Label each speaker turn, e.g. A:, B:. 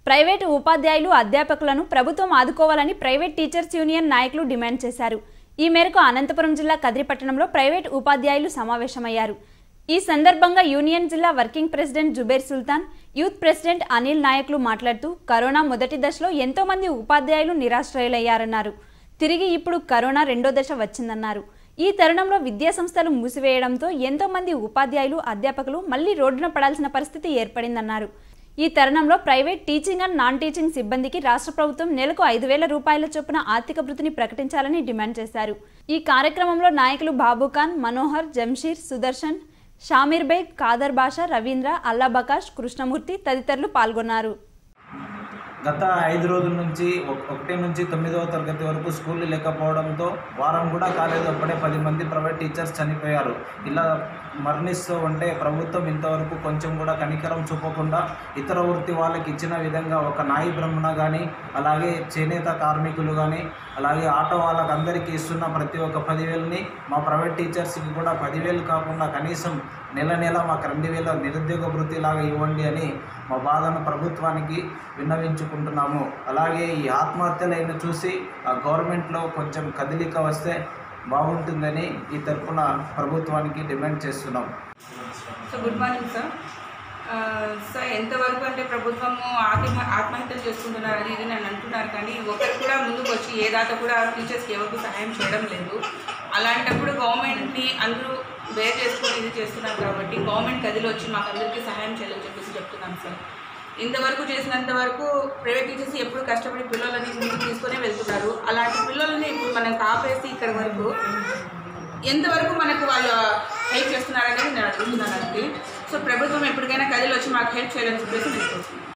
A: private ఉపాధ్యాయులు అధ్యాపకులను ప్రభుత్వం ఆదుకోవాలని ప్రైవేట్ టీచర్స్ యూనియన్ నాయకులు డిమాండ్ చేశారు ఈ మేరకు అనంతపురం జిల్లా కదిరిపట్టణంలో ప్రైవేట్ ఉపాధ్యాయులు సమావేశమయ్యారు ఈ సందర్భంగా యూనియన్ జిల్లా working president Zubair Sultan youth president Anil నాయకులు మాట్లాడుతూ కరోనా మొదటి దశలో ఎంతో మంది ఉపాధ్యాయులు నిరాశ్రయులయ్యారన్నారు తిరిగి ఇప్పుడు కరోనా రెండో దశ వచ్చిందన్నారు ఈ తరుణంలో విద్యా సంస్థలు మూసివేయడంతో ఎంతో మంది ఉపాధ్యాయులు అధ్యాపకులు మళ్లీ రోడ్డున పడాల్సిన పరిస్థితి ఏర్పడిందన్నారు ఈ తరుణంలో private teaching and non teaching సిబ్బందికి రాష్ట్ర ప్రభుత్వం నెలకు ఐదు వేల రూపాయల చొప్పున ఆర్థిక భృతిని ప్రకటించాలని డిమాండ్ చేశారు ఈ కార్యక్రమంలో నాయకులు బాబుఖాన్ మనోహర్ జంషీర్ సుదర్శన్ షామీర్ బేగ్ కాదర్ బాషా రవీంద్ర అల్లాబకాష్ కృష్ణమూర్తి తదితరులు పాల్గొన్నారు
B: గత ఐదు రోజుల నుంచి ఒక- ఒకటి నుంచి తొమ్మిదవ తరగతి వరకు స్కూళ్ళు లేకపోవడంతో వారం కూడా కాలేదు అప్పుడే పది మంది ప్రైవేట్ టీచర్స్ చనిపోయారు ఇలా మరణిస్తూ ఉంటే ప్రభుత్వం ఇంతవరకు కొంచెం కూడా కనికరం చూపకుండా ఇతర వృత్తి వాళ్ళకి ఇచ్చిన విధంగా ఒక నాయి బ్రహ్మణ కానీ అలాగే చేనేత కార్మికులు కానీ అలాగే ఆటో వాళ్ళకి అందరికీ ఇస్తున్న ప్రతి ఒక్క పదివేలని మా ప్రైవేట్ టీచర్స్కి కూడా పదివేలు కాకుండా కనీసం నెల నెల మాకు రెండు వేల నిరుద్యోగ వృత్తిలాగా ఇవ్వండి అని మా బాధను ప్రభుత్వానికి విన్నవించుకుంటున్నాము అలాగే ఈ ఆత్మహత్యలైన చూసి ఆ గవర్నమెంట్లో కొంచెం కదలిక వస్తే బాగుంటుందని ఈ తరఫున ప్రభుత్వానికి డిమాండ్ చేస్తున్నాం
C: సో గుడ్ మార్నింగ్ సార్ ఆ, సార్ ఎంతవరకు అంటే ప్రభుత్వము ఆత్మ ఆత్మహత్యలు చేసుకుంటున్నారు అది ఇది అని అంటున్నారు కానీ ఒకరు కూడా ముందుకు వచ్చి ఏ దాత కూడా టీచర్స్కి ఎవరికి సహాయం చేయడం లేదు అలాంటప్పుడు గవర్నమెంట్ని అందరూ బేర్ చేసుకొని ఇది చేస్తున్నారు కాబట్టి గవర్నమెంట్ గదిలో వచ్చి మాకు అందరికీ సహాయం చేయాలని చెప్పేసి చెప్తున్నాం సార్ ఇంతవరకు చేసినంత వరకు ప్రైవేట్ టీచర్స్ ఎప్పుడు కష్టపడి పిల్లలని ముందుకు తీసుకొని వెళ్తున్నారు అలాంటి పిల్లల్ని ఇప్పుడు మనం కాపేసి ఇక్కడ వరకు ఎంతవరకు మనకు వాళ్ళు హెల్ప్ చేస్తున్నారనేది నేను అడుగుతున్నాను అంతే సో ప్రభుత్వం ఎప్పటికైనా కదిలో వచ్చి మాకు హెల్ప్ చేయాలని చెప్పేసి నేను కోరుతున్నాను